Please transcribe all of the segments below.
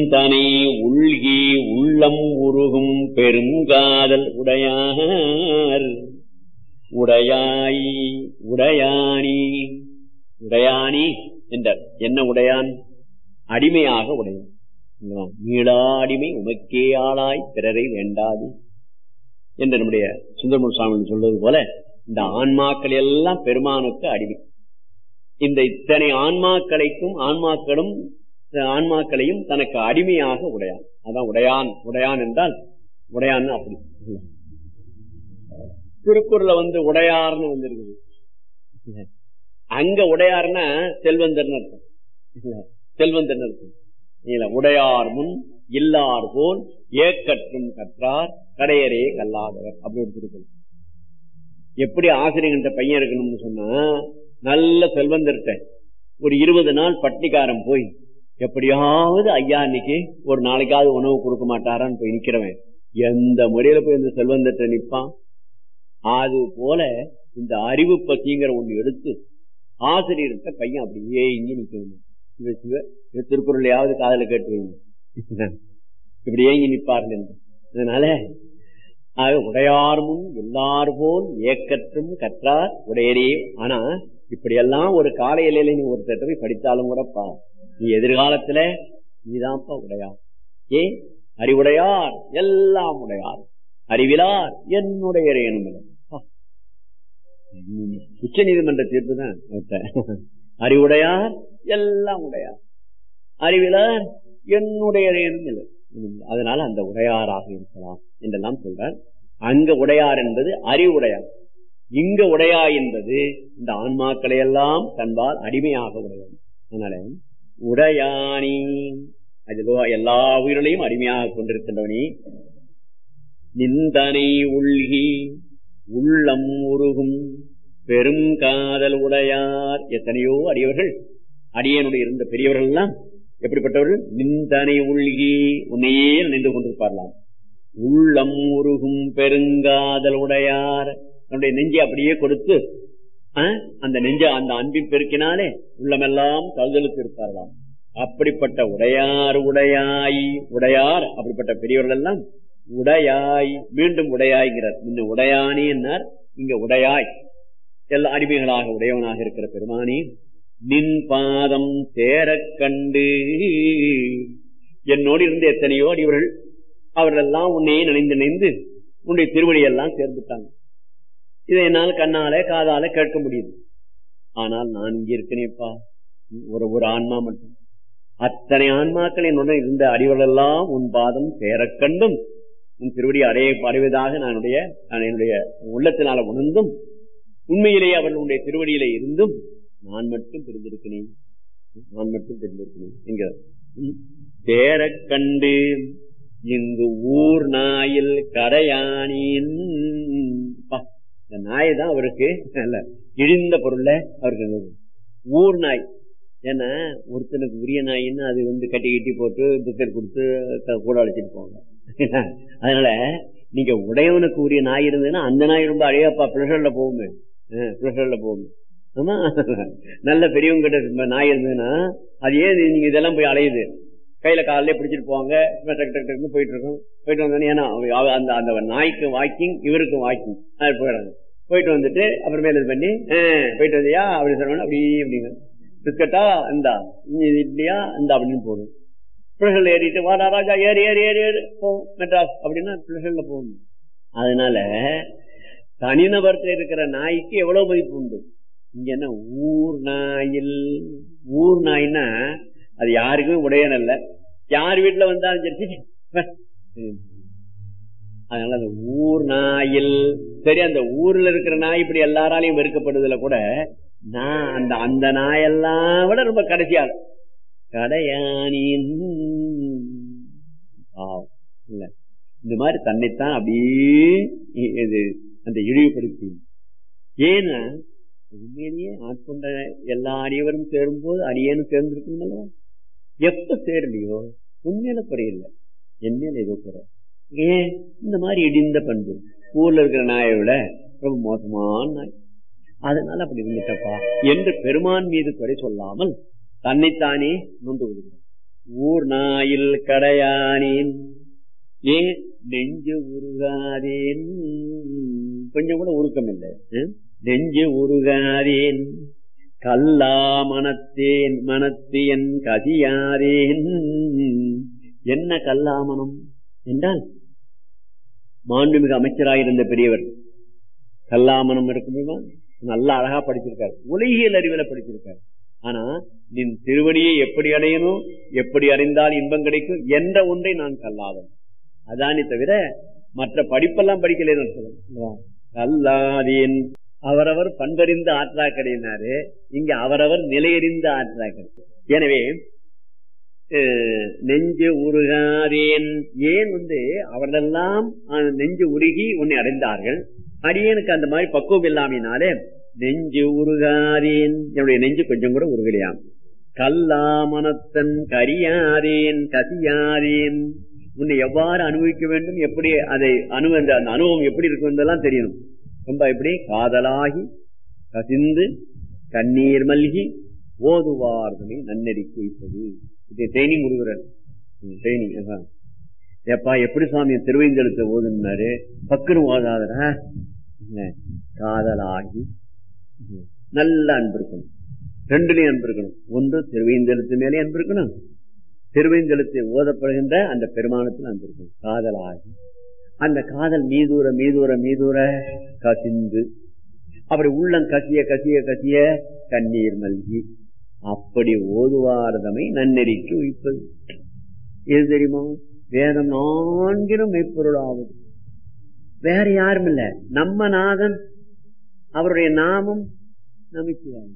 நிந்தனை உள்கி உள்ளம் உருகும் பெருங்காதல் உடையார் உடையாய் உடையானி உடையானி என்றார் என்ன உடையான் அடிமையாக உடையான் மீளா அடிமை உமக்கே ஆளாய் பிறரை வேண்டாது என்று நம்முடைய சுந்தரமூர் சுவாமி சொல்வது போல இந்த ஆன்மாக்கள் எல்லாம் பெருமானுக்கு அடிமை இந்த இத்தனை ஆன்மாக்களைக்கும் ஆன்மாக்களும் ஆன்மாக்களையும் தனக்கு அடிமையாக உடையான் அதான் உடையான் உடையான் என்றால் உடையான் அப்படி திருக்குறள்ல வந்து உடையார்னு வந்திருக்குது அங்க உடையார்னா செல்வந்தர்னு அர்த்தம் செல்வந்தர்னு அர்த்தம் இல்ல உடையார் முன் இல்லார் போல் ஏக்கற்றும் கற்றார் கடையரே கல்லாதவர் அப்படி ஒரு திருக்குறள் எப்படி ஆசிரியர்கிட்ட பையன் இருக்கணும்னு சொன்னா நல்ல செல்வந்தர்கிட்ட ஒரு இருபது நாள் பட்டிக்காரன் போய் எப்படியாவது ஐயா இன்னைக்கு ஒரு நாளைக்காவது உணவு கொடுக்க மாட்டாரான்னு போய் நிக்கிறவன் எந்த முறையில போய் இந்த செல்வந்தர்கிட்ட நிப்பான் அது போல இந்த அறிவு பத்திங்கிற ஒண்ணு எடுத்து ஆசிரியர்கிட்ட பையன் அப்படியே இங்கே நிக்கணும் திருக்குறளையாவது காதல கேட்டு வைங்க இப்படியே இங்க நிற்பார்கள் என்று அதனால உடையார் முன் எல்லார் போல் ஏக்கற்றும் கற்றார் உடையரே ஆனா இப்படியெல்லாம் ஒரு கால இலையில நீ ஒருத்தர் போய் படித்தாலும் கூடப்பா நீ எதிர்காலத்துல நீதான்ப்பா உடையார் ஏ அறிவுடையார் எல்லாம் உடையார் அறிவிலார் என்னுடைய ரேணுமிடம் உச்ச நீதிமன்ற தீர்ப்பு தான் அறிவுடையார் எல்லாம் உடையார் அறிவிலார் என்னுடைய ரேணும் அதனால அந்த உடையாராக இருக்கலாம் என்றெல்லாம் சொல்றார் அங்க உடையார் என்பது அறிவுடையார் இங்க உடையா என்பது இந்த ஆன்மாக்களை எல்லாம் தன்பால் அடிமையாக உடையார் அதனால உடையானி அதிலோ எல்லா உயிர்களையும் அடிமையாக கொண்டிருக்கின்றவனி நிந்தனை உள்கி உள்ளம் உருகும் பெரும் காதல் உடையார் எத்தனையோ அடியவர்கள் அடியனுடைய இருந்த பெரியவர்கள் எல்லாம் எப்படிப்பட்டவர்கள் நிந்தனை உள்கி உன்னையே நின்று கொண்டிருப்பார்களாம் உள்ளம் உருகும் பெருங்காதல் உடையார் தன்னுடைய நெஞ்சை அப்படியே கொடுத்து அந்த நெஞ்ச அந்த அன்பின் பெருக்கினாலே உள்ளமெல்லாம் கல்தலுக்கு இருப்பார்களாம் அப்படிப்பட்ட உடையார் உடையாய் உடையார் அப்படிப்பட்ட பெரியவர்கள் எல்லாம் உடையாய் மீண்டும் உடையாய்கிறார் இந்த உடையானி என்னார் இங்க உடையாய் எல்லா அடிமைகளாக உடையவனாக இருக்கிற பெருமானி நின் பாதம் சேரக் கண்டு என்னோடு இருந்த எத்தனையோ அடிவர்கள் அவர்கள் எல்லாம் உன்னையே நினைந்து நினைந்து உன்னுடைய திருவடியெல்லாம் சேர்ந்துட்டாங்க இதை என்னால் கண்ணால காதால கேட்க முடியுது ஆனால் நான் இங்க இருக்கனேப்பா ஒரு ஒரு ஆன்மா மட்டும் அத்தனை ஆன்மாக்கள் என்னுடன் இருந்த அடிவர்கள் எல்லாம் உன் பாதம் சேரக் கண்டும் உன் திருவடி அடைய அடைவதாக நான் என்னுடைய உள்ளத்தினால உணர்ந்தும் உண்மையிலேயே அவர்களுடைய திருவடியில இருந்தும் நான் மட்டும் தெரிந்திருக்கிறேன் நான் மட்டும் தெரிந்திருக்கிறேன் என்கிறார் சேர கண்டு இங்கு ஊர் நாயில் கரையானின் இந்த நாய் தான் அவருக்கு அல்ல இழிந்த பொருள்ல அவருக்கு ஊர் நாய் ஏன்னா ஒருத்தனுக்கு உரிய நாயின்னு அது வந்து கட்டி கட்டி போட்டு பிஸ்கட் கொடுத்து கூட அழைச்சிட்டு போவாங்க அதனால நீங்க உடையவனுக்கு உரிய நாய் இருந்ததுன்னா அந்த நாய் ரொம்ப அழையாப்பா பிளஷர்ல போகுமே பிளஷர்ல போகுமே ஆமா நல்ல பெரியவங்க கிட்ட நாய் இருந்ததுன்னா அது ஏன் நீங்க இதெல்லாம் போய் அலையுது கையில காலையில பிடிச்சிட்டு போவாங்க டக்கு டக்கு டக்குன்னு போயிட்டு இருக்கோம் போயிட்டு வந்தோன்னே ஏன்னா அந்த அந்த நாய்க்கு வாக்கிங் இவருக்கும் வாக்கிங் அது போயிடுறாங்க போயிட்டு வந்துட்டு அப்புறமேல இது பண்ணி போயிட்டு வந்தியா அப்படி சொன்னோன்னா அப்படி அப்படிங்க பிஸ்கட்டா இந்தா இட்லியா இந்த அப்படின்னு போடும் பிள்ளைகள் ஏறிட்டு வாடா ராஜா ஏறி ஏறி ஏறி ஏறி போ மெட்ராஸ் அப்படின்னா பிள்ளைகள்ல போகணும் அதனால தனிநபர்கிட்ட இருக்கிற நாய்க்கு எவ்வளவு மதிப்பு உண்டு இங்க என்ன ஊர் நாயில் ஊர் நாய்னா அது யாருக்குமே உடையன் அல்ல யார் வீட்டுல வந்தாலும் சரி அதனால அந்த ஊர் நாயில் சரி அந்த ஊர்ல இருக்கிற நாய் இப்படி எல்லாராலையும் வெறுக்கப்படுதுல கூட நான் அந்த அந்த நாயெல்லாம் விட ரொம்ப கடைசியாள் கடையானின் இல்ல இந்த மாதிரி தன்னைத்தான் அப்படியே இது அந்த இழிவுபடுத்தி ஏன்னா உண்மையிலேயே ஆட்கொண்ட எல்லா அடியவரும் சேரும் போது அடியேனும் சேர்ந்திருக்குங்களா எப்ப சேரலையோ உண்மையில குறையில்ல என்மையில ஏதோ குறை ஏன் இந்த மாதிரி இடிந்த பண்பு ஊர்ல இருக்கிற நாயை விட ரொம்ப மோசமான நாய் அதனால அப்படி இருந்துட்டப்பா என்று பெருமான் மீது குறை சொல்லாமல் தன்னைத்தானே நொந்து விடுகிறார் ஊர் நாயில் கடையானேன் ஏன் நெஞ்சு உருகாதேன் கொஞ்சம் கூட உருக்கம் இல்லை ம்? நெஞ்சு உருகாதேன் கல்லா மனத்தேன் மனத்து என் கதியாதேன் என்ன கல்லாமனம் என்றால் மாண்புமிகு அமைச்சராயிருந்த பெரியவர் கல்லாமனம் இருக்குமா நல்லா அழகா படிச்சிருக்காரு உலகியல் அறிவில படிச்சிருக்காரு ஆனா நின் திருவடியை எப்படி அடையணும் எப்படி அடைந்தால் இன்பம் கிடைக்கும் என்ற ஒன்றை நான் கல்லாதன் அதானே தவிர மற்ற படிப்பெல்லாம் படிக்கலைன்னு சொல்லுங்க கல்லாதேன் அவரவர் பண்பறிந்த ஆற்றாக்கடையினாரு இங்க அவரவர் நிலையறிந்த ஆற்றாக்கடை எனவே அஹ், நெஞ்சு உருகாதேன் ஏன் வந்து அவர்களெல்லாம் அஹ், நெஞ்சு உருகி உன்னை அடைந்தார்கள் அடியேனுக்கு அந்த மாதிரி பக்குவம் இல்லாமையினாலே நெஞ்சு உருகாதேன் என்னுடைய நெஞ்சு கொஞ்சம் கூட உருகலையாம் கல்லாமனத்தன் கரியாதேன் கசியாதேன் உன்னை எவ்வாறு அனுபவிக்க வேண்டும் எப்படி அதை அனு அந்த அந்த அனுபவம் எப்படி இருக்கும் என்பதெல்லாம் தெரியணும் ரொம்ப எப்படி காதலாகி கசிந்து கண்ணீர் மல்கி ஓதுவார்தனை நன்னெறி குவிப்பது இது தேனி முருகரன் தேனி அதான். ஏப்பா எப்படி சுவாமி திருவைந்தெழுத்த ஓதுனாரு பக்குன்னு ஓதாதரா என்ன, காதலாகி ம், நல்ல அன்பு இருக்கணும் ரெண்டுலயும் அன்பு இருக்கணும் ஒன்று திருவைந்தெழுத்து மேலே அன்பு இருக்கணும் திருவைந்தெழுத்து ஓதப்படுகின்ற அந்த பெருமானத்தில் அன்பு இருக்கணும் காதலாகி அந்த காதல் மீதூர மீதூர மீதூர கசிந்து அப்படி உள்ளம் கசிய கசிய கசிய கண்ணீர் மல்கி அப்படி ஓதுவாரதமை நன்னெறிக்கு வைப்பது எது தெரியுமா வேதம் நான்கிலும் மெய்ப்பொருளாவது வேற யாரும் இல்ல நம்ம நாதன் அவருடைய நாமம் நமச்சிவாயம்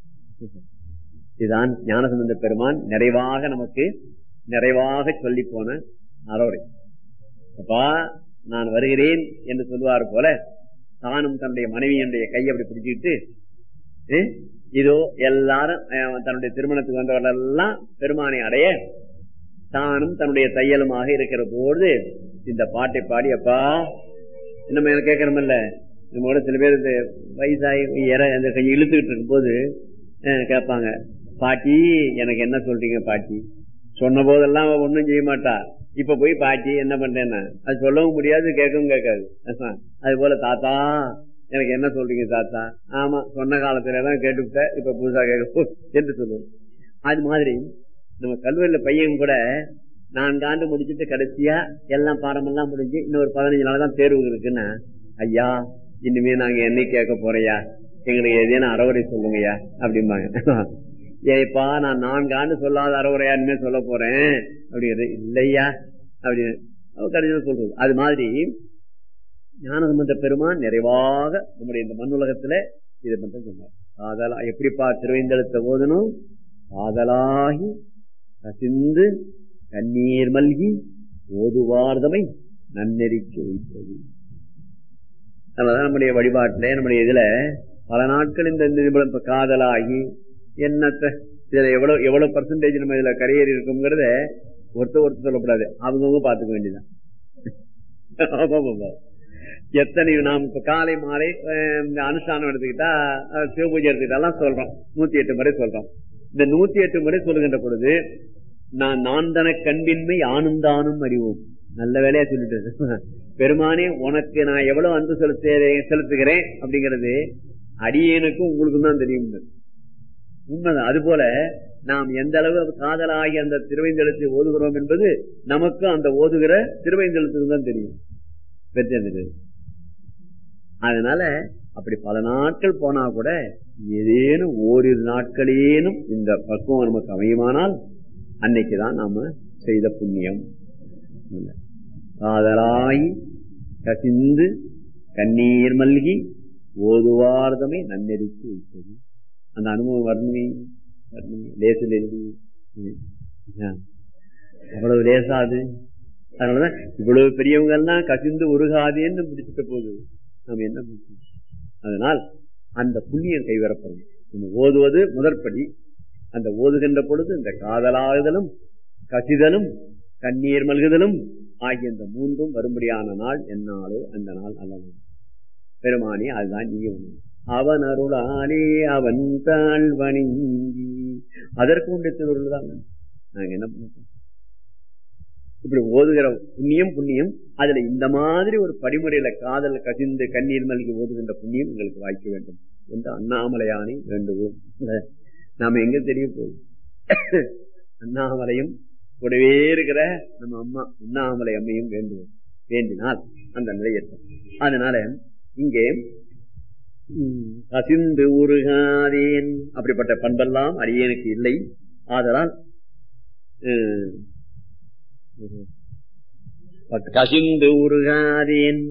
இதுதான் ஞானசம்பந்த பெருமான் நிறைவாக நமக்கு நிறைவாக சொல்லி போன அறவுரை அப்பா நான் வருகிறேன் என்று சொல்லுவார் போல தானும் தன்னுடைய மனைவியினுடைய கையை அப்படி பிடிச்சிக்கிட்டு "ஏ, இதோ எல்லாரும் அஹ், தன்னுடைய திருமணத்துக்கு வந்தவர்கள் எல்லாம் பெருமானை அடைய தானும் தன்னுடைய தையலுமாக இருக்கிற போது இந்த பாட்டை பாடி அப்பா நம்ம எனக்கு கேட்கறோமில்ல நம்ம கூட சில பேர் இந்த வயசாகி இற அந்த கையை இழுத்துக்கிட்டு இருக்கும்போது அஹ், கேட்பாங்க பாட்டி எனக்கு என்ன சொல்றீங்க பாட்டி சொன்ன போதெல்லாம் அவ ஒண்ணும் செய்ய மாட்டா இப்ப போய் பாட்டி என்ன பண்றேன்னா அது சொல்லவும் முடியாது கேட்கவும் கேட்காது அஹ், அது போல தாத்தா எனக்கு என்ன சொல்றீங்க தாத்தா ஆமா சொன்ன காலத்துல எல்லாம் கேட்டுவிட்ட இப்ப புதுசா கேட்க என்று சொல்லுவோம் அது மாதிரி நம்ம கல்லூரியில பையன் கூட நான்கு ஆண்டு முடிச்சுட்டு கடைசியா எல்லாம் பாடமெல்லாம் முடிஞ்சு இன்னும் ஒரு பதினஞ்சு நாள் தான் தேர்வு இருக்குன்னா ஐயா இனிமே நாங்க என்ன கேட்க போறையா எங்களுக்கு ஏதேனும் அறவுரை சொல்லுங்கய்யா அப்படிம்பாங்க ஏப்பா நான் நான்கு ஆண்டு சொல்லாத அறவுரையா இனிமே சொல்ல போறேன் அப்படிங்கிறது இல்லையா அப்படின்னு அவ கடைசியில் சொல்றது அது மாதிரி ஞானசம்பந்த பெருமான் நிறைவாக நம்முடைய இந்த மண் உலகத்துல இதை மட்டும் சொன்னார் காதலா எப்படிப்பா திருவைந்தெழுத்த ஓதணும் காதலாகி கசிந்து கண்ணீர் மல்கி ஓதுவார்தமை நன்னெறிக்கு வைப்பது அதனாலதான் நம்முடைய வழிபாட்டுல நம்முடைய இதுல பல நாட்கள் இந்த இந்த இது இப்ப காதலாகி என்னத்த இதுல எவ்வளவு எவ்வளவு பர்சன்டேஜ் நம்ம இதுல கரையேறி இருக்குங்கிறத ஒருத்தர் ஒருத்தர் சொல்லக்கூடாது அவங்கவுங்க பாத்துக்க வேண்டியதான் ஆமா, ஆமா. எத்தனை நாம் இப்ப காலை மாலை அஹ், இந்த அனுஷ்டானம் எடுத்துக்கிட்டா அஹ், சிவபூஜை எடுத்துக்கிட்டாலாம் சொல்றோம் நூத்தி எட்டு முறை சொல்றோம் இந்த நூத்தி எட்டு முறை சொல்லுகின்ற பொழுது நான் நான் தன கண்பின்மை ஆனந்தானும் அறிவோம் நல்ல வேலையா சொல்லிட்டு பெருமானே உனக்கு நான் எவ்வளவு அன்பு செலுத்துகிறேன் செலுத்துகிறேன் அப்படிங்கிறது அடியேனுக்கும் உங்களுக்கும் தான் தெரியும் உண்மைதான் அது போல நாம் எந்த அளவு காதலாகி அந்த திருவைந்தெழுத்தை ஓதுகிறோம் என்பது நமக்கு அந்த ஓதுகிற திருவைந்தெழுத்துக்கு தான் தெரியும் வெற்றி தெரியும் அதனால அப்படி பல நாட்கள் போனா கூட ஏதேனும் ஓரிரு நாட்களேனும் இந்த பக்குவம் நமக்கு அமையுமானால் அன்னைக்குதான் நாம செய்த புண்ணியம் காதலாய் கசிந்து கண்ணீர் மல்கி ஓதுவார்தமை நன்னெறிக்கு வைத்தது அந்த அனுபவம் வரணுமே வரணுமே லேசில் எழுதி அவ்வளவு லேசாது அதனாலதான் இவ்வளவு பெரியவங்க எல்லாம் கசிந்து உருகாதேன்னு முடிச்சுட்ட போது நாம் என்ன பண்ணுவோம் அதனால் அந்த புண்ணியம் கைவரப்படும் நம்ம ஓதுவது முதற்படி அந்த ஓதுகின்ற பொழுது இந்த காதலாகுதலும் கசிதலும் கண்ணீர் மல்குதலும் ஆகிய இந்த மூன்றும் வரும்படியான நாள் என்னாலோ அந்த நாள் அல்லது பெருமானி அதுதான் நீ ஒண்ணு அவன் அருளாலே அவன் தாழ் வணங்கி அதற்கு உண்டு திருவுருள் தான் நாங்க என்ன பண்ணோம் இப்படி ஓதுகிற புண்ணியம் புண்ணியம் அதுல இந்த மாதிரி ஒரு படிமுறையில காதல் கசிந்து கண்ணீர் மல்கி ஓதுகின்ற புண்ணியம் எங்களுக்கு வாய்க்க வேண்டும் என்று அண்ணாமலையானை வேண்டுவோம் நாம எங்க தெரிய போகுது அண்ணாமலையும் கூடவே இருக்கிற நம்ம அம்மா அண்ணாமலை அம்மையும் வேண்டுவோம் வேண்டினால் அந்த நிலை ஏற்படும் அதனால இங்கே கசிந்து உருகாதேன் அப்படிப்பட்ட பண்பெல்லாம் அடியேனுக்கு இல்லை ஆதலால் கசிந்து உருகாதேன்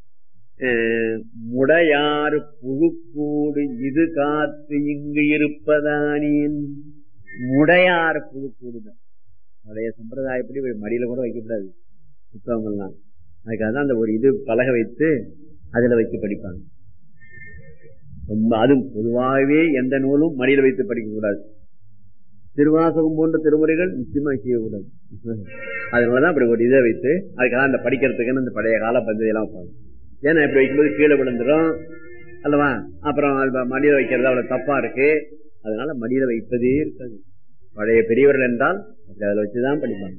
முடையாறு புழுக்கூடு இது காத்து இங்கு இருப்பதானேன் முடையாறு புழுக்கூடுதான் பழைய சம்பிரதாயப்படி மடியில கூட வைக்கக்கூடாது புத்தகங்கள்லாம் அதுக்காக தான் அந்த ஒரு இது பலக வைத்து அதுல வச்சு படிப்பாங்க ரொம்ப அதுவும் பொதுவாகவே எந்த நூலும் மடியில வைத்து படிக்க கூடாது திருவாசகம் போன்ற திருமுறைகள் நிச்சயமா செய்யக்கூடாது அதனாலதான் அப்படி ஒரு இதை வைத்து அதுக்காக அந்த படிக்கிறதுக்குன்னு அந்த பழைய கால பந்ததியெல்லாம் வைப்பாங்க ஏன்னா இப்படி வைக்கும்போது கீழே விழுந்துடும் அல்லவா அப்புறம் மடியில வைக்கிறது அவ்வளவு தப்பா இருக்கு அதனால மடியில வைப்பதே இருக்காது பழைய பெரியவர்கள் என்றால் அதில் வச்சுதான் படிப்பாங்க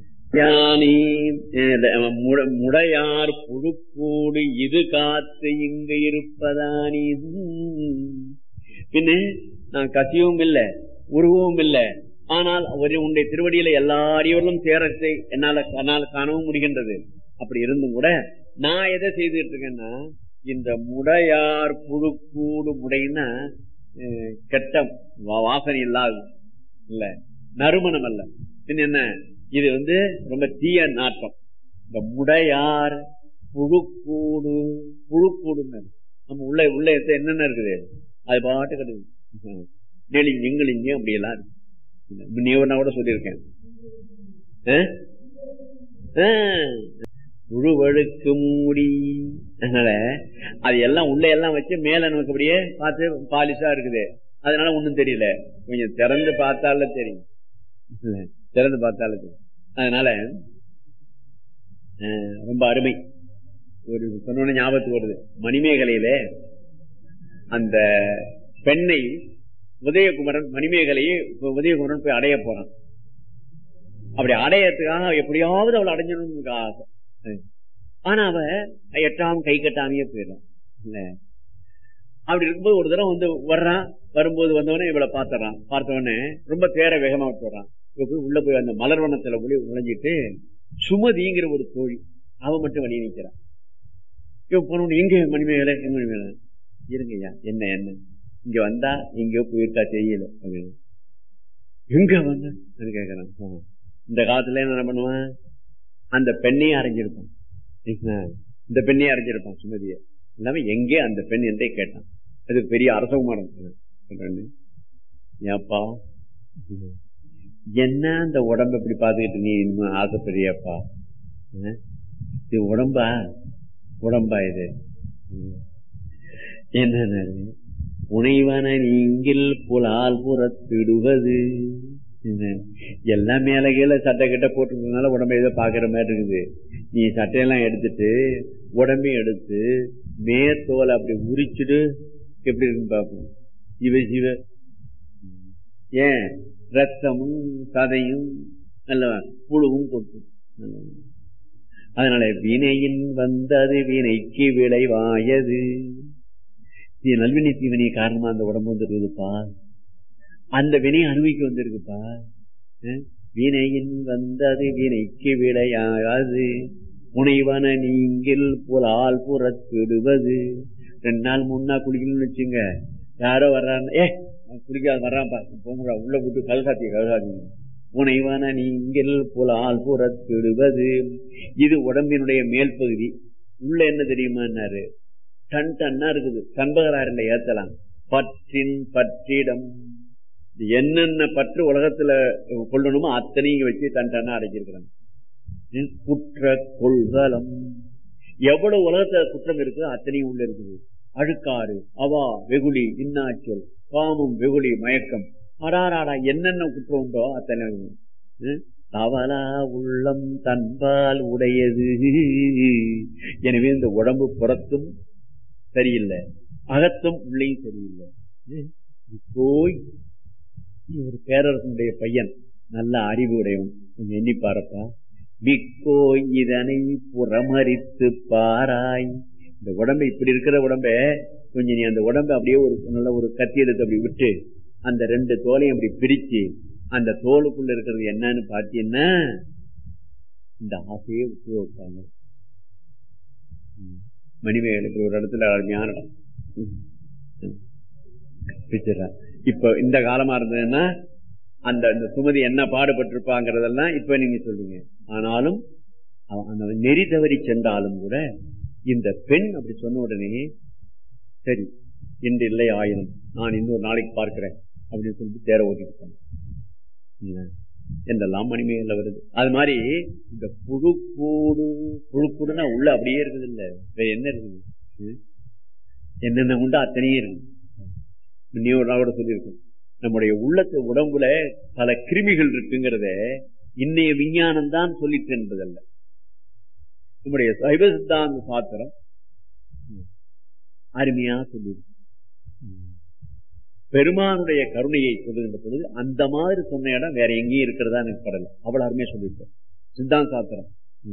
முடையார் புழுக்கூடு இது காத்து இங்கு இருப்பதானி பின்ன நான் கசியவும் இல்லை உருவவும் இல்லை ஆனால் ஒரு உன்னுடைய திருவடியில எல்லா அடியோர்களும் சேரத்தை என்னால என்னால் காணவும் முடிகின்றது அப்படி இருந்தும் கூட நான் எதை செய்துட்டு இருக்கேன்னா இந்த முடையார் புழுக்கூடு முடைன்னா கெட்ட வாசனை இல்லாது இல்ல நறுமணம் அல்ல பின் என்ன இது வந்து ரொம்ப தீய நாட்டம் இந்த முடையார் புழுக்கூடு புழுக்கூடுன்னு நம்ம உள்ள உள்ள என்னென்ன இருக்குது அது பாட்டு கிடையாது நெளிஞ்சு இங்கிலிஞ்சு அப்படி எல்லாம் இருக்கு நீ கூட சொல்லியிருக்கேன் புழுவழுக்கு மூடி அதனால அது எல்லாம் உள்ள எல்லாம் வச்சு மேல நமக்கு அப்படியே பார்த்து பாலிஷா இருக்குது அதனால ஒண்ணும் தெரியல கொஞ்சம் திறந்து பார்த்தால தெரியும் திறந்து பார்த்தாலும் தெரியும் அதனால ரொம்ப அருமை ஒரு சொன்ன ஞாபகத்துக்கு வருது மணிமேகலையில அந்த பெண்ணை உதயகுமரன் மணிமேகலையை உதயகுமரன் போய் அடைய போறான் அப்படி அடையறதுக்காக எப்படியாவது அவளை அடைஞ்சணும்னு ஆசை ஆனா அவ எட்டாம் கை கட்டாமையே போயிடும் இல்ல அப்படி இருக்கும்போது ஒரு தடவை வந்து வர்றான் வரும்போது வந்தவொடனே இவளை பார்த்துறான் பார்த்தவொடனே ரொம்ப தேர வேகமா விட்டுறான் போய் உள்ள போய் அந்த மலர்வனத்துல போய் நுழைஞ்சிட்டு சுமதிங்கிற ஒரு தோழி அவ மட்டும் வழி நிற்கிறான் இவன் போன எங்க மணிமேகலை எங்க மணிமேகலை இருங்கய்யா என்ன என்ன இங்க வந்தா எங்கேயோ போயிருக்கா தெரியல அப்படின்னு எங்க வந்த கேக்குறான் இந்த காலத்துல என்ன பண்ணுவான் அந்த பெண்ணையும் அரைஞ்சிருப்பான் இந்த பெண்ணையும் அரைஞ்சிருப்பான் சுமதிய இல்லாம எங்கே அந்த பெண் என்றே கேட்டான் அது பெரிய அரசகுமாரன் ஏப்பா என்ன அந்த உடம்ப இப்படி பாத்துக்கிட்டு நீ இன்னும் ஆசைப்படுறியப்பா இது உடம்பா உடம்பா இது என்ன புனைவன நீங்கில் புலால் புறத்திடுவது எல்லாம் மேல கீழே சட்டை கிட்ட போட்டுருக்கனால உடம்ப ஏதோ பாக்குற மாதிரி இருக்குது நீ சட்டையெல்லாம் எடுத்துட்டு உடம்பையும் எடுத்து மேத்தோலை அப்படி உரிச்சுட்டு எப்படி இருக்குன்னு பார்ப்போம் சிவ சிவ ஏன் ரத்தமும் சதையும் நல்ல புழுவும் கொட்டும் அதனால வினையின் வந்தது வினைக்கு விளைவாயது நல்வினை தீவினை காரணமா அந்த உடம்பு வந்துருக்குதுப்பா அந்த வினையை அனுபவிக்க வந்திருக்குப்பா வினையின் வந்தது வினைக்கு விளையாது முனைவன நீங்கள் புலால் புறத்திடுவது ரெண்டு நாள் முன்னா குளிக்கணும்னு வச்சுங்க யாரோ வர்றாங்க ஏ குளிக்காத வர்றான்ப்பா போங்கடா உள்ள போட்டு கல்காத்தி கல்காத்தி புனைவன நீங்கள் புலால் புறத்திடுவது இது உடம்பினுடைய மேல் பகுதி உள்ள என்ன தெரியுமான்னாரு டன் டன்னா இருக்குது கண்பகராரில் ஏத்தலாம் பற்றின் பற்றிடம் என்னென்ன பற்று உலகத்துல கொள்ளணுமோ அத்தனையும் வச்சு டன் டன்னா அடைச்சிருக்கிறாங்க குற்ற கொள்கலம் எவ்வளவு உலகத்துல குற்றம் இருக்குதோ அத்தனையும் உள்ள இருக்குது அழுக்காறு அவா வெகுளி இன்னாச்சொல் காமம் வெகுளி மயக்கம் அடாராடா என்னென்ன குற்றம் உண்டோ அத்தனை தவலா உள்ளம் தன்பால் உடையது எனவே இந்த உடம்பு புறத்தும் சரியில்லை அகத்தும் உள்ளேயும் சரியில்லை போய் ஒரு பேரரசனுடைய பையன் நல்ல அறிவு உடையவன் கொஞ்சம் எண்ணி பாருப்பா விக்கோ இதனை புறமரித்து பாராய் இந்த உடம்பு இப்படி இருக்கிற உடம்ப கொஞ்சம் நீ அந்த உடம்பை அப்படியே ஒரு நல்ல ஒரு கத்தி எடுத்து அப்படி விட்டு அந்த ரெண்டு தோலையும் அப்படி பிரிச்சு அந்த தோலுக்குள்ள இருக்கிறது என்னன்னு பார்த்தீங்கன்னா இந்த ஆசையை விட்டு வைப்பாங்க மணிமேகலுக்கு ஒரு இடத்துல அருமையான இடம் பிடிச்சிடறான் இப்ப இந்த காலமா இருந்ததுன்னா அந்த அந்த சுமதி என்ன பாடுபட்டிருப்பாங்கிறதெல்லாம் இப்ப நீங்க சொல்றீங்க ஆனாலும் அந்த நெறி தவறி சென்றாலும் கூட இந்த பெண் அப்படி சொன்ன உடனே சரி இன்று இல்லை ஆயினும் நான் இன்னொரு நாளைக்கு பார்க்கிறேன் அப்படின்னு சொல்லிட்டு தேர ஓட்டிட்டு என்றெல்லாம் மணிமேகல வருது அது மாதிரி இந்த புழுக்கூடு புழுக்கூடுனா உள்ள அப்படியே இருக்குது இல்ல வேற என்ன இருக்குது என்னென்ன உண்டா அத்தனையே இருக்கு நீ ஒரு நாளோட சொல்லியிருக்கோம் நம்முடைய உள்ளத்து உடம்புல பல கிருமிகள் இருக்குங்கிறத இன்னைய விஞ்ஞானம் தான் சொல்லிட்டு என்பதல்ல நம்முடைய சைவ சித்தாந்த சாத்திரம் அருமையா சொல்லியிருக்கு பெருமானுடைய கருணையை சொல்லுகின்ற பொழுது அந்த மாதிரி சொன்ன இடம் வேற எங்கேயும் இருக்கிறதா எனக்கு படல அவ்வளவு அருமையா சொல்லியிருக்கேன் சித்தாந்த சாத்திரம்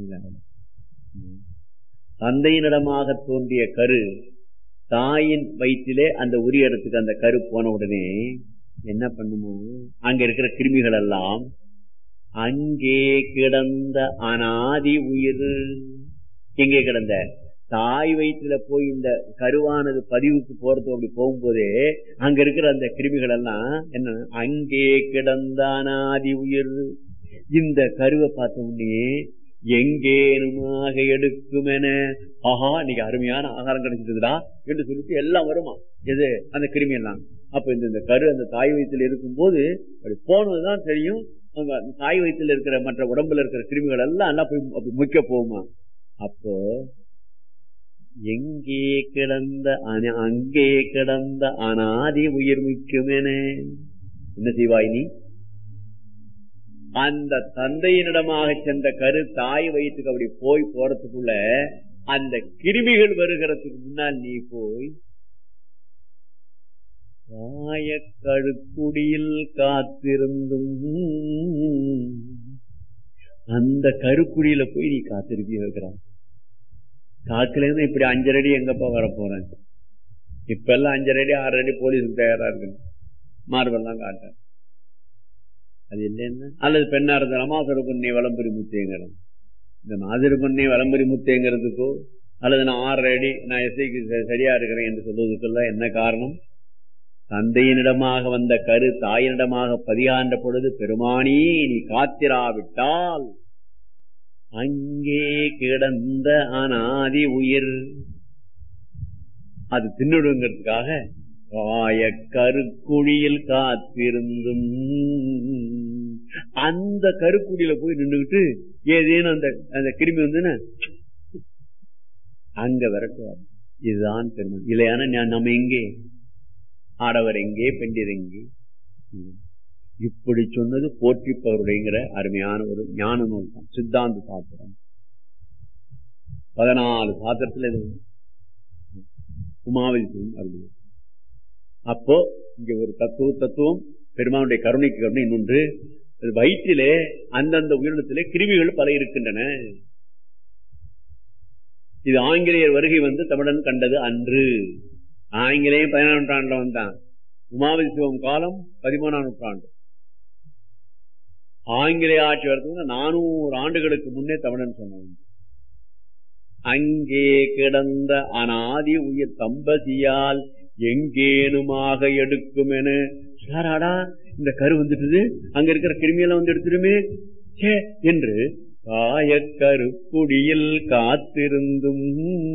தந்தையினிடமாக தோன்றிய கரு தாயின் வயிற்றிலே அந்த உரிய இடத்துக்கு அந்த கரு போன உடனே என்ன பண்ணுமோ அங்க இருக்கிற கிருமிகள் எல்லாம் அங்கே கிடந்த அனாதி உயிர் எங்கே கிடந்த தாய் வயிற்றுல போய் இந்த கருவானது பதிவுக்கு போறது அப்படி போகும்போதே அங்க இருக்கிற அந்த கிருமிகள் எல்லாம் என்ன அங்கே கிடந்த அனாதி உயிர் இந்த கருவை பார்த்த உடனே எங்கேனுமாக எடுக்குமென ஆஹா இன்னைக்கு அருமையான ஆகாரம் கிடைச்சிருக்குதா என்று சொல்லிட்டு எல்லாம் வருமா எது அந்த கிருமி எல்லாம் அப்ப இந்த இந்த கரு அந்த தாய் வயிற்றுல இருக்கும் போது அப்படி போனதுதான் தெரியும் அங்க தாய் வயிற்றுல இருக்கிற மற்ற உடம்புல இருக்கிற கிருமிகள் எல்லாம் எல்லாம் போய் அப்படி முக்க போகுமா அப்போ எங்கே கிடந்த அங்கே கிடந்த அனாதி உயிர் முக்கியமென என்ன செய்வாய் நீ அந்த தந்தையினிடமாக சென்ற கரு தாய் வயிற்றுக்கு அப்படி போய் போறதுக்குள்ள அந்த கிருமிகள் வருகிறதுக்கு முன்னால் நீ போய் காய கழுக்குடியில் காத்திருந்தும் அந்த கருக்குடியில போய் நீ காத்திருப்பி வைக்கிறான் காக்குல இருந்து இப்படி அஞ்சரை அடி எங்கப்பா வர போறேன் இப்ப எல்லாம் அஞ்சரை அடி ஆறு அடி போலீஸுக்கு தயாரா இருக்கு மார்பெல்லாம் காட்ட அது இல்லைன்னா அல்லது பெண்ணா இருந்த ரமாசுர பொண்ணை வளம்புரி முத்தேங்கிறோம் இந்த நாதிரு பொண்ணை வளம்புரி முத்தேங்கிறதுக்கோ அல்லது நான் ஆறரை அடி நான் எஸ்ஐக்கு சரியா இருக்கிறேன் என்று சொல்வதற்கெல்லாம் என்ன காரணம் தந்தையினிடமாக வந்த கரு தாயினிடமாக பதியாண்ட பொழுது பெருமானி நீ காத்திராவிட்டால் அங்கே கிடந்த அனாதி உயிர் அது தின்னுடுங்கிறதுக்காக காய கருக்குழியில் காத்திருந்தும் அந்த கருக்குடியில போய் நின்றுகிட்டு ஏதேனும் அந்த அந்த கிருமி வந்துன்னு அங்க விரட்டுவார் இதுதான் பெருமை இல்லையான நம்ம எங்கே ஆடவர் எங்கே பெண்டிர் எங்கே இப்படி சொன்னது போற்றிப்பவருடையங்கிற அருமையான ஒரு ஞான நூல் தான் சித்தாந்த சாத்திரம் பதினாலு சாத்திரத்துல இது உமாவதி அருள் அப்போ இங்க ஒரு தத்துவ தத்துவம் பெருமானுடைய கருணைக்கு கருணை இன்னொன்று வயிற்றிலே அந்தந்த உயிரினத்திலே கிருமிகள் பல இருக்கின்றன இது ஆங்கிலேயர் வருகை வந்து தமிழன் கண்டது அன்று ஆங்கிலேயம் பதினாறு நூற்றாண்டுல வந்தான் உமாவதி சிவம் காலம் பதிமூணாம் நூற்றாண்டு ஆங்கிலேய ஆட்சி வரதுக்கு நானூறு ஆண்டுகளுக்கு முன்னே தமிழன் சொன்னாங்க அங்கே கிடந்த அனாதி உயிர் தம்பதியால் எங்கேனுமாக எடுக்கும் என சாராடா இந்த கரு வந்துட்டுது அங்க இருக்கிற கிருமியெல்லாம் வந்து எடுத்துருமே சே என்று காயக்கரு குடியில் காத்திருந்தும்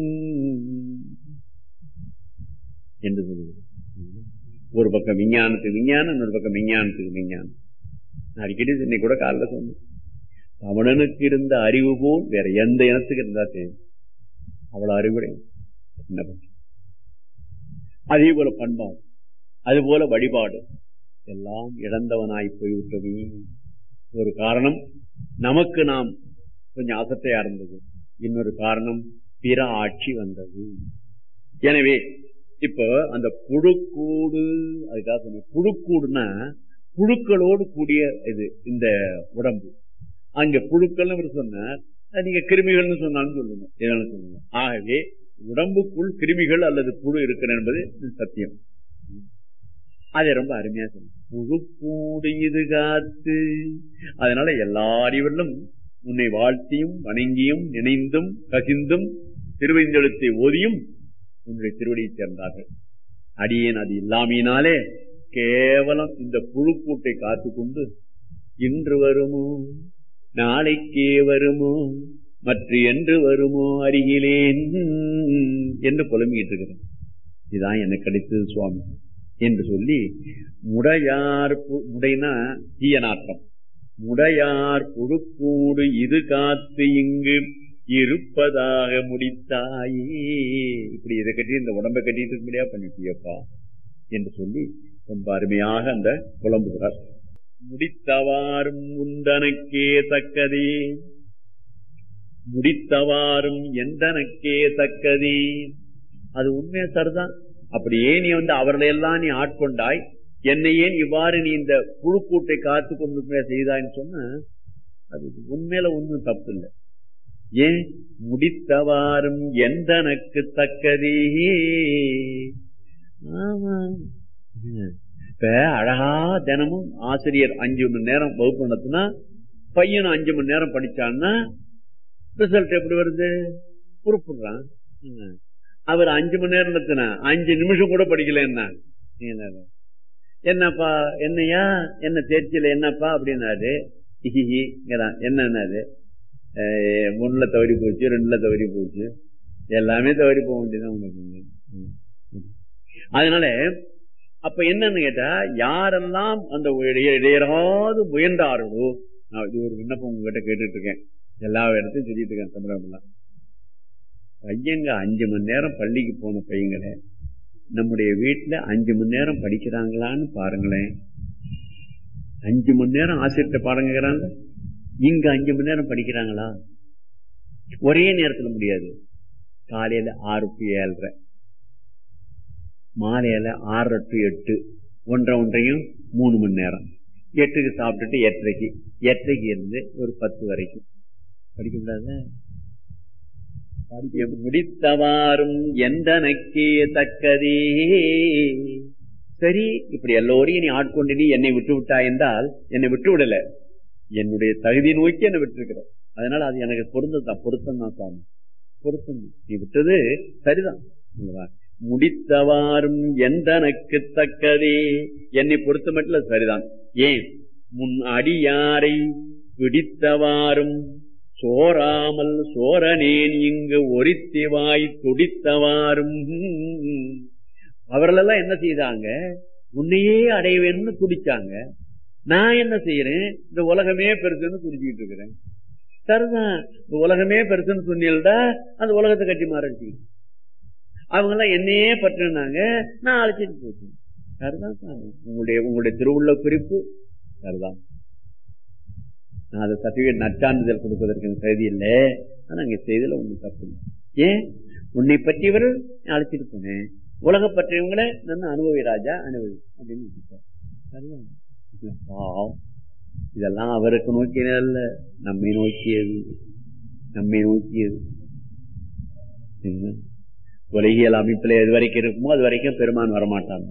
என்று சொல்லுவது ஒரு பக்கம் விஞ்ஞானத்துக்கு விஞ்ஞானம் இன்னொரு பக்கம் விஞ்ஞானத்துக்கு விஞ்ஞானம் அடிக்கடி இன்னைக்கு கூட காலைல சொன்னேன் தமிழனுக்கு இருந்த அறிவு போல் வேற எந்த இனத்துக்கு இருந்தா தெரியும் அவ்வளவு அறிவுரை என்ன பண்ற அதே போல பண்பாடு அது போல வழிபாடு எல்லாம் இழந்தவனாய் போய்விட்டது ஒரு காரணம் நமக்கு நாம் கொஞ்சம் அசட்டையா இருந்தது இன்னொரு காரணம் பிற ஆட்சி வந்தது எனவே இப்போ அந்த புழுக்கூடு அதுக்காக சொன்ன புழுக்கூடுனா புழுக்களோடு கூடிய இது இந்த உடம்பு அங்க புழுக்கள்னு இவர் சொன்னார் அது நீங்க கிருமிகள்னு சொன்னாலும் சொல்லுங்க எதாலும் சொல்லுங்க ஆகவே உடம்புக்குள் கிருமிகள் அல்லது புழு இருக்கிற என்பது சத்தியம் அதை ரொம்ப அருமையா சொன்ன புழு கூடு இது காத்து அதனால எல்லா அறிவிலும் உன்னை வாழ்த்தியும் வணங்கியும் நினைந்தும் கசிந்தும் திருவைந்தெழுத்தை ஓதியும் உன்னுடைய திருவடியை சேர்ந்தார்கள் அடியேன் அது இல்லாமையினாலே கேவலம் இந்த புழுக்கூட்டை காத்து கொண்டு இன்று வருமோ நாளைக்கே வருமோ மற்ற என்று வருமோ அருகிலேன் என்று புலம்பிக்கிட்டு இருக்கிறேன் இதுதான் எனக்கு கிடைத்தது சுவாமி என்று சொல்லி முடையார் முடைனா தீய நாட்டம் முடையார் புழுக்கூடு இது காத்து இங்கு இருப்பதாக முடித்தாயே இப்படி இதை கட்டி இந்த உடம்பை கட்டிட்டு இருக்க முடியா பண்ணிட்டியப்பா என்று சொல்லி ரொம்ப அருமையாக அந்த புலம்புகிறார் முடித்தவாறும் உந்தனக்கே தக்கதே முடித்தவாறும் எந்தனக்கே தக்கதே அது உண்மையா சரிதான் அப்படியே நீ வந்து அவர்களையெல்லாம் நீ ஆட்கொண்டாய் என்னை ஏன் இவ்வாறு நீ இந்த புழுக்கூட்டை காத்து கொண்டு செய்தான்னு சொன்ன அது உண்மையில ஒன்றும் தப்பு இல்லை ஏன் முடித்தவாறும் எந்தனக்கு தக்கதே ஆமா இப்ப அழகா தினமும் ஆசிரியர் அஞ்சு மணி நேரம் வகுப்பு நடத்தினா பையனும் அஞ்சு மணி நேரம் படிச்சான்னா ரிசல்ட் எப்படி வருது குறிப்பிடுறான் அவர் அஞ்சு மணி நேரம் நடத்தினா அஞ்சு நிமிஷம் கூட படிக்கலன்னா என்னப்பா என்னையா என்ன தேர்ச்சியில என்னப்பா அப்படின்னாரு என்னன்னாரு ஒண்ணுல தவறி போச்சு ரெண்டுல தவறி போச்சு எல்லாமே தவறி போக வேண்டியதான் உனக்கு அதனால அப்ப என்னன்னு கேட்டா யாரெல்லாம் அந்த இடையராது முயன்றார்களோ நான் இது ஒரு விண்ணப்பம் உங்ககிட்ட கேட்டுட்டு இருக்கேன் எல்லா இடத்தையும் சொல்லிட்டு இருக்கேன் தமிழகம்லாம் பையங்க அஞ்சு மணி நேரம் பள்ளிக்கு போன பையங்களே நம்முடைய வீட்டுல அஞ்சு மணி நேரம் படிக்கிறாங்களான்னு பாருங்களேன் அஞ்சு மணி நேரம் ஆசிரியர்கிட்ட பாடங்கிறாங்க இங்க அஞ்சு மணி நேரம் படிக்கிறாங்களா ஒரே நேரத்துல முடியாது காலையில ஆறு டு ஏழரை மாலையில ஆறு டு எட்டு ஒன்றரை ஒன்றையும் மூணு மணி நேரம் எட்டுக்கு சாப்பிட்டுட்டு எட்டரைக்கு எட்டரைக்கு இருந்து ஒரு பத்து வரைக்கும் படிக்க கூடாது முடித்தவாறும் எந்தனக்கே தக்கதே சரி இப்படி எல்லோரையும் நீ ஆட்கொண்டு நீ என்னை விட்டு விட்டா என்றால் என்னை விட்டு விடல என்னுடைய தகுதி நோக்கி என்னை விட்டுருக்கிற அதனால அது எனக்கு பொருந்ததான் பொருத்தம் தான் சாமி பொருத்தம் நீ விட்டது சரிதான் முடித்தவாறும் எந்தனக்கு தக்கதே என்னை பொறுத்த மட்டும் சரிதான் ஏன் முன் அடியாரை பிடித்தவாறும் சோராமல் சோரனேன் இங்கு ஒரித்திவாய் துடித்தவாறும் அவர்களெல்லாம் என்ன செய்தாங்க உன்னையே அடைவேன்னு துடிச்சாங்க நான் என்ன செய்யறேன் இந்த உலகமே பெருசுன்னு துடிச்சுக்கிட்டு இருக்கிறேன் சரிதான் இந்த உலகமே பெருசுன்னு சொன்னீங்கடா அந்த உலகத்தை கட்டி மாறிச்சு அவங்க எல்லாம் என்னையே பற்றினாங்க நான் அழைச்சிட்டு போச்சேன் சரிதான் உங்களுடைய உங்களுடைய திருவுள்ள குறிப்பு சரிதான் நான் அதை சர்டிபிகேட் நற்சான்றிதழ் கொடுப்பதற்கு தகுதி இல்லை ஆனா அங்க செய்தல ஒண்ணு தப்பு ஏன் உன்னை பற்றியவர் அழைச்சிட்டு போனேன் உலக பற்றியவங்களை நான் அனுபவி ராஜா அனுபவி அப்படின்னு சரிதான் இதெல்லாம் அவருக்கு நோக்கியதல்ல நம்மை நோக்கியது நம்மை நோக்கியது உலகியல் அமைப்பில் எது வரைக்கும் இருக்குமோ அது வரைக்கும் பெருமான் வரமாட்டாங்க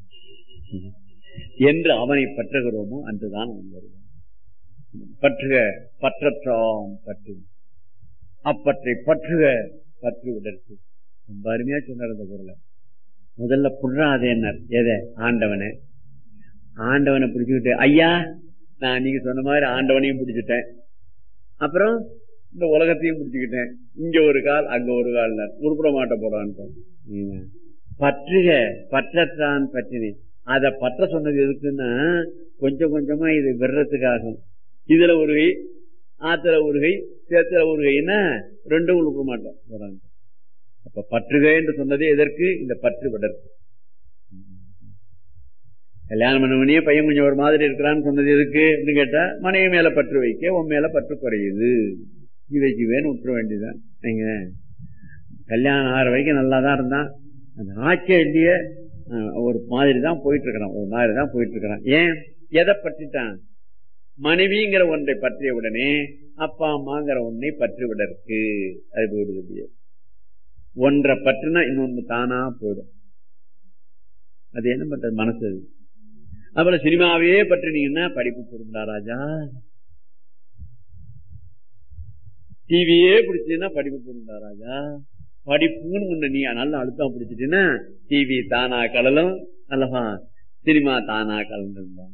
என்று அவனை பற்றுகிறோமோ அன்றுதான் அவன் வருவான் பற்றுக பற்றற்றாம் பற்று அப்பற்றை பற்றுக பற்று விடற்கு ரொம்ப அருமையா சொன்னார் அந்த குரலை முதல்ல புடுறாதேன்னர் எதை ஆண்டவனை ஆண்டவனை பிடிச்சுக்கிட்டு ஐயா நான் நீங்க சொன்ன மாதிரி ஆண்டவனையும் பிடிச்சிட்டேன் அப்புறம் இந்த உலகத்தையும் பிடிச்சுக்கிட்டேன் இங்க ஒரு கால் அங்க ஒரு கால் உருப்பிட மாட்ட போறான்ட்டு பற்றுக பற்றத்தான் பற்றினேன் அத பற்ற சொன்னது எதுக்குன்னா கொஞ்சம் கொஞ்சமா இது விடுறதுக்காகும் இதுல ஒரு கை ஆத்துல ஒரு கை சேத்துல ஒரு கைன்னா ரெண்டும் உருப்பிட மாட்டோம் போறாங்க அப்ப பற்றுக என்று சொன்னதே எதற்கு இந்த பற்று விடற்கு கல்யாணம் பண்ணவனே பையன் கொஞ்சம் ஒரு மாதிரி இருக்கிறான்னு சொன்னது எதுக்கு அப்படின்னு கேட்டா மனைவி மேல பற்று வைக்க உன் மேல பற்று குறையுது இவைக்கு வேணும் விட்டுற வேண்டியதான் நீங்க கல்யாணம் ஆகிற வரைக்கும் நல்லா தான் இருந்தான் அந்த ஆட்சியே இல்லையே ஒரு மாதிரி தான் போயிட்டு இருக்கிறான் ஒரு மாதிரி தான் போயிட்டு இருக்கிறான் ஏன் எதை பற்றிட்டான் மனைவிங்கிற ஒன்றை பற்றிய உடனே அப்பா அம்மாங்கிற ஒன்றை பற்றி விடற்கு அது போயிடுது ஒன்றை பற்றினா இன்னொன்னு தானா போயிடும் அது என்ன பண்றது மனசு அது அப்புறம் சினிமாவே பற்றினீங்கன்னா படிப்பு பொருந்தா ராஜா டிவியே பிடிச்சதுன்னா படிப்பு பொருந்தா ராஜா படிப்புன்னு முன்ன நீ நல்ல அழுத்தம் பிடிச்சிட்டீங்கன்னா டிவி தானா கலலும் அல்லவா சினிமா தானா கலந்துருந்தான்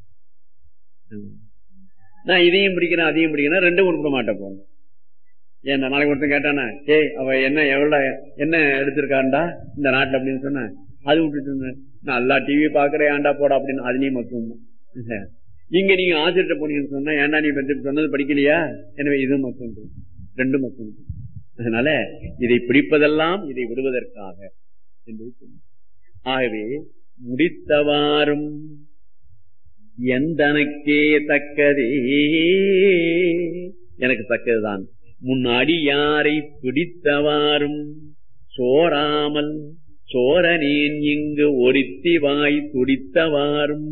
நான் இதையும் பிடிக்கிறேன் அதையும் பிடிக்கிறேன் ரெண்டும் உருப்பிட மாட்டேன் போங்க ஏன் நாளைக்கு ஒருத்தன் கேட்டானா ஏய் அவ என்ன எவ்வளவு என்ன எடுத்திருக்காண்டா இந்த நாட்டுல அப்படின்னு சொன்ன அது விட்டுட்டு நல்லா டிவி பாக்குறேன் ஏன்டா போடா அப்படின்னு அது நீ மட்டும் இங்க நீங்க ஆசிரியர் போனீங்கன்னு சொன்னா ஏன்டா நீ பத்தி சொன்னது படிக்கலையா எனவே இது மட்டும் ரெண்டு மட்டும் அதனால இதை பிடிப்பதெல்லாம் இதை விடுவதற்காக என்று ஆகவே முடித்தவாறும் எந்தனக்கே தக்கதே எனக்கு தக்கதுதான் முன்னாடி யாரை பிடித்தவாறும் சோராமல் சோரனேன் இங்கு ஒருத்தி வாய் துடித்தவாறும்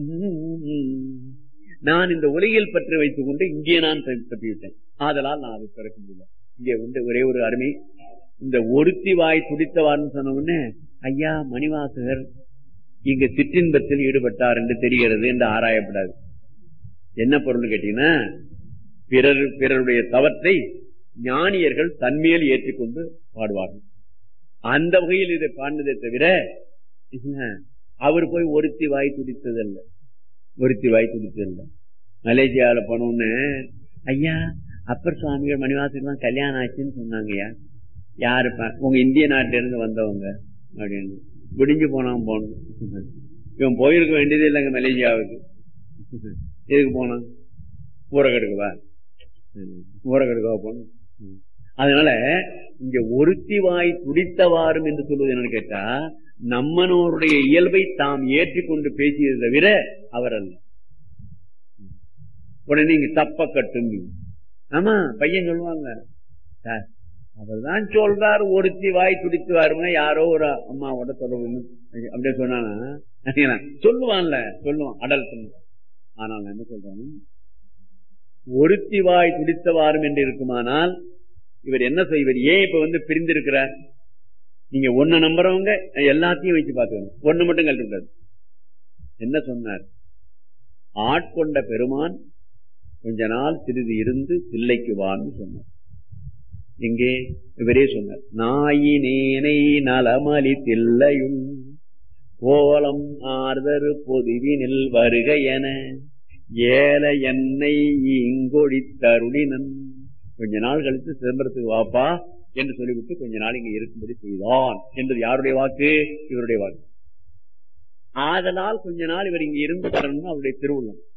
நான் இந்த உலகில் பற்றி வைத்துக் கொண்டு இங்கே நான் பற்றிவிட்டேன் ஆதலால் நான் அதை திறக்க முடியல இங்கே வந்து ஒரே ஒரு அருமை இந்த ஒருத்தி வாய் துடித்தவார்னு சொன்ன உடனே ஐயா மணிவாசகர் இங்க சிற்றின்பத்தில் ஈடுபட்டார் என்று தெரிகிறது என்று ஆராயப்படாது என்ன பொருள் கேட்டீங்கன்னா பிறர் பிறருடைய தவற்றை ஞானியர்கள் தன்மையில் ஏற்றுக்கொண்டு பாடுவார்கள் அந்த வகையில் இதை பாடினதை தவிர அவர் போய் ஒருத்தி வாய் துடித்ததல்ல ஒருத்தி வாய் துடித்ததில்ல மலேசியாவில போனோன்னு ஐயா அப்பர் சுவாமிகள் மணிவாசகர்லாம் கல்யாணம் ஆச்சுன்னு சொன்னாங்கய்யா யாரு உங்க இந்திய நாட்டில இருந்து வந்தவங்க அப்படின்னு விடிஞ்சு போனான் போனோம் இவன் போயிருக்க வேண்டியது இல்லைங்க மலேசியாவுக்கு எதுக்கு போனான் ஊரகெடுக்கவா ஊரகெடுக்கவா போனோம் அதனால இங்க ஒருத்தி வாய் துடித்தவாறும் என்று சொல்வது என்னன்னு கேட்டா நம்மனோருடைய இயல்பை தாம் ஏற்றிக்கொண்டு பேசியதை தவிர அவர் அல்ல உடனே நீங்க தப்ப கட்டும் ஆமா பையன் சொல்லுவாங்க சார் அவர்தான் சொல்றார் ஒருத்தி வாய் துடித்து வரும்னா யாரோ ஒரு அம்மாவோட தொடர்பு அப்படியே சொன்னானா சொல்லுவான்ல சொல்லுவான் அடல் சொல்லுவான் ஆனால் என்ன சொல்றேன் ஒருத்தி வாய் துடித்தவாறும் என்று இருக்குமானால் இவர் என்ன செய்வார் ஏன் இப்ப வந்து பிரிந்திருக்கிறார் நீங்க ஒன்னு நம்புறவங்க எல்லாத்தையும் வச்சு பாத்துக்கணும் ஒண்ணு மட்டும் கழட்டு என்ன சொன்னார் ஆட்கொண்ட பெருமான் கொஞ்ச நாள் சிறிது இருந்து தில்லைக்கு வான்னு சொன்னார் எங்கே இவரே சொன்னார் நாயினேனை நலமலி தில்லையும் கோலம் ஆர்தரு பொதுவினில் வருக என ஏல என்னை இங்கொழி தருணினன் கொஞ்ச நாள் கழித்து சிதம்பரத்துக்கு வாப்பா என்று சொல்லிவிட்டு கொஞ்ச நாள் இங்க இருக்கும்படி செய்தான் என்பது யாருடைய வாக்கு இவருடைய வாக்கு ஆதலால் கொஞ்ச நாள் இவர் இங்க இருந்து தரணும்னு அவருடைய திருவுள்ளம்